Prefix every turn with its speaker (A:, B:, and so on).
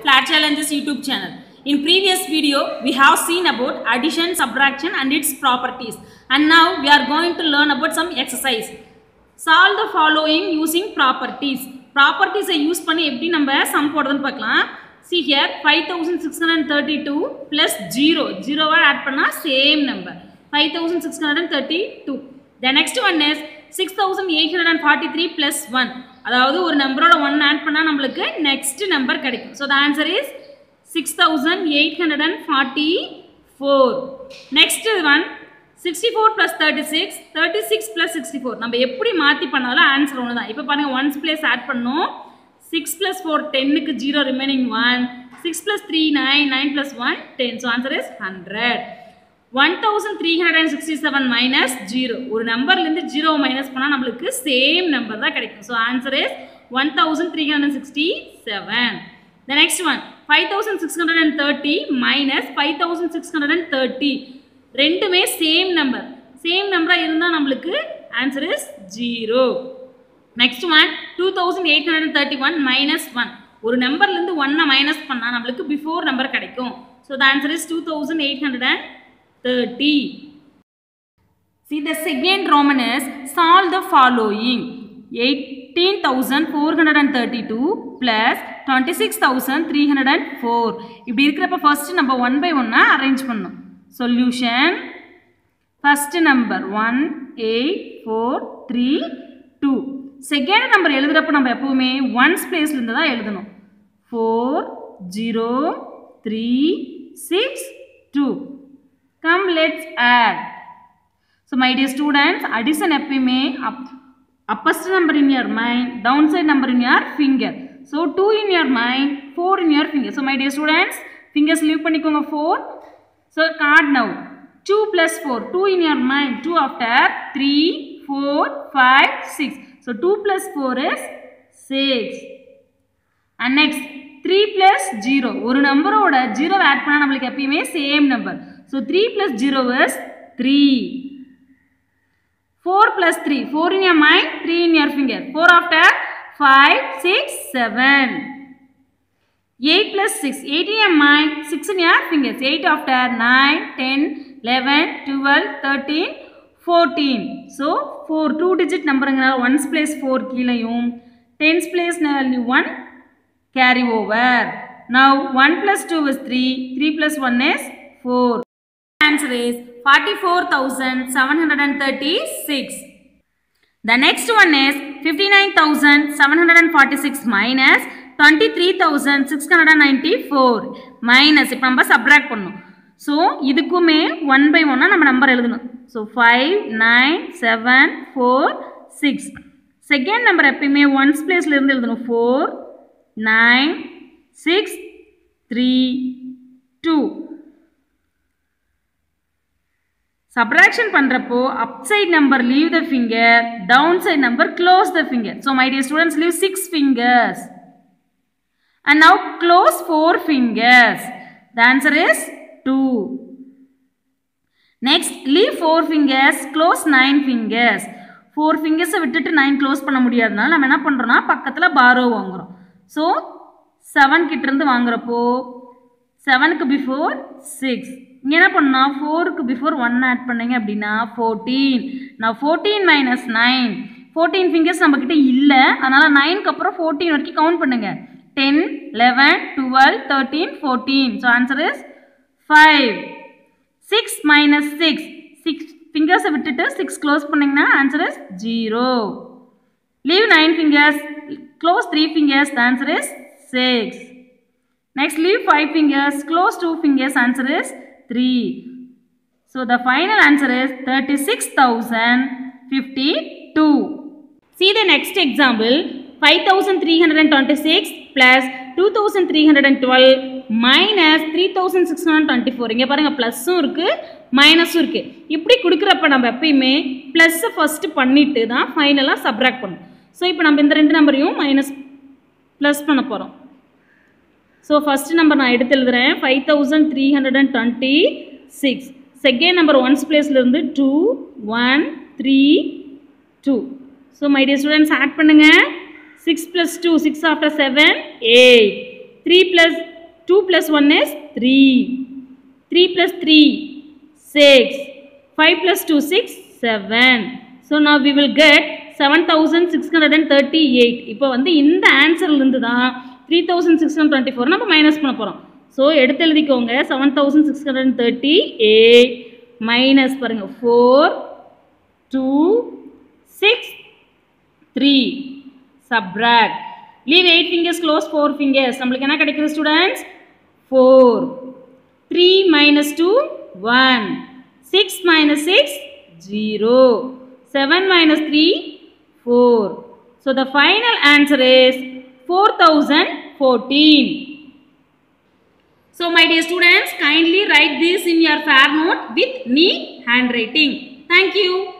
A: Flat Challenges YouTube channel. In previous video, we have seen about addition, subtraction and its properties. And now we are going to learn about some exercise. Solve the following using properties. Properties use பண்ணி எப்படி நம்ம some போடுறதுன்னு பார்க்கலாம் see here 5632 plus 0 0 add பண்ணா same number 5632 the next one is 6843 plus 1 அதாவது ஒரு நம்பரோட 1 add பண்ணா நம்மளுக்கு நெக்ஸ்ட் நம்பர் கிடைக்கும் so the answer is 6844 next one 64 plus 36 36 plus 64 நம்ம எப்படி மாத்தி பண்ணாலும் ஆன்சர் ஒன்று தான் இப்போ பாருங்க ஒன்ஸ் பிளேஸ் ஆட் பண்ணோம் சிக்ஸ் ப்ளஸ் ஃபோர் டென்னுக்கு zero remaining one six plus three nine nine plus one ten so answer is hundred one thousand three hundred and sixty seven minus zero ஒரு நம்பர்லேருந்து zero minus பண்ணால் நம்மளுக்கு same number தான் கிடைக்கும் so answer is one thousand three hundred sixty seven the next one five thousand six hundred and thirty minus five thousand six hundred and thirty ரெண்டுமே same number same நம்பராக இருந்தால் நம்மளுக்கு answer is zero next one two thousand eight hundred thirty one minus one ஒரு நம்பர்லேருந்து ஒன்னை minus பண்ணால் நம்மளுக்கு before number கிடைக்கும் so the answer is two thousand eight hundred and thirty See the second Roman is solve the following 18,432 plus 26,304 இப்படி இருக்கிறப்ப first நம்ம one by ஒன்னா அரேஞ்ச் பண்ணணும் solution first number one eight four three two second number எழுதுகிறப்ப நம்ம எப்போவுமே ones பிளேஸ்லேருந்து தான் எழுதணும் four zero three six two come let's add so my dear students addition எப்பயுமே அப் அப்பஸ்ட் number in your mind down side number in your finger so two in your mind four in your finger so my dear students fingers leave பண்ணிக்கோங்க four so card now two plus four two in your mind two after three four five six so two plus four is six and next three plus zero ஒரு நம்பரோட zero add பண்ணால் நம்மளுக்கு எப்பயுமே same number so three plus zero is three four plus three four in your mind three in your finger four after five six seven eight plus six eight in your mind six in your fingers eight after nine ten eleven twelve thirteen fourteen so four two digit நம்பருங்கிறனால ones place four கீழேயும் tens place value one carry over. Now 1 plus 2 is 3, 3 plus 1 is 4. Answer is 44,736. The next one is 59,746 minus 23,694 minus இப்போ நம்ம subtract பண்ணும் so இதுக்குமே one by ஒன்னாக நம்ம number எழுதணும் so five nine seven four six second number எப்பயுமே ones பிளேஸ்ல இருந்து எழுதணும் four nine, six, three, two. Subtraction பண்றப்போ upside number leave the finger, downside number close the finger. So my dear students leave six fingers. And now close four fingers. The answer is two. Next leave four fingers, close nine fingers. Four ஃபிங்கர்ஸை விட்டுட்டு nine close பண்ண முடியாதனால நம்ம என்ன பண்ணுறோம்னா பக்கத்தில் borrow வாங்குகிறோம் so seven கிட்டேருந்து வாங்குறப்போ செவனுக்கு பிஃபோர் சிக்ஸ் இங்கே என்ன பண்ணால் ஃபோருக்கு பிஃபோர் ஒன் ஆட் பண்ணீங்க அப்படின்னா ஃபோர்டீன் நான் fourteen minus nine fourteen fingers நம்மக்கிட்ட இல்லை அதனால் நைனுக்கு அப்புறம் ஃபோர்டீன் வரைக்கும் கவுண்ட் பண்ணுங்க ten eleven twelve thirteen fourteen so answer is five six minus six six ஃபிங்கர்ஸை விட்டுட்டு சிக்ஸ் க்ளோஸ் பண்ணிங்கன்னா answer is zero leave 9 fingers close 3 fingers the answer is 6 next leave 5 fingers close 2 fingers answer is 3 so the final answer is 36052 see the next example 5326 plus 2312 minus three thousand six hundred twenty four இங்கே பாருங்கள் ப்ளஸ்ஸும் இருக்குது மைனஸும் இருக்குது இப்படி கொடுக்குறப்ப நம்ம எப்பயுமே ப்ளஸ்ஸை first பண்ணிட்டு தான் ஃபைனலாக சப்ராக்ட் பண்ணணும் ஸோ இப்போ நம்ம இந்த ரெண்டு நம்பரையும் மைனஸ் ப்ளஸ் பண்ண போகிறோம் ஸோ ஃபஸ்ட்டு நம்பர் நான் எடுத்து எழுதுகிறேன் five thousand three hundred and twenty six second number ones பிளேஸ்லேருந்து two one three two so my dear students add பண்ணுங்கள் six plus two six after seven eight three plus 2 plus 1 is 3. 3 plus 3, 6. 5 plus 2, 6, 7. So now we will get 7638. இப்போ வந்து இந்த ஆன்சர்ல இருந்து தான் 3624 நம்ம minus பண்ண போறோம் ஸோ எடுத்து எழுதிக்கோங்க seven thousand six hundred thirty eight minus பாருங்க four two six three subtract leave eight fingers close four fingers நம்மளுக்கு என்ன கிடைக்குது students four three minus two one six minus six zero seven minus three four so the final answer is four thousand fourteen So my dear students, kindly write this in your fair note with neat handwriting. Thank you.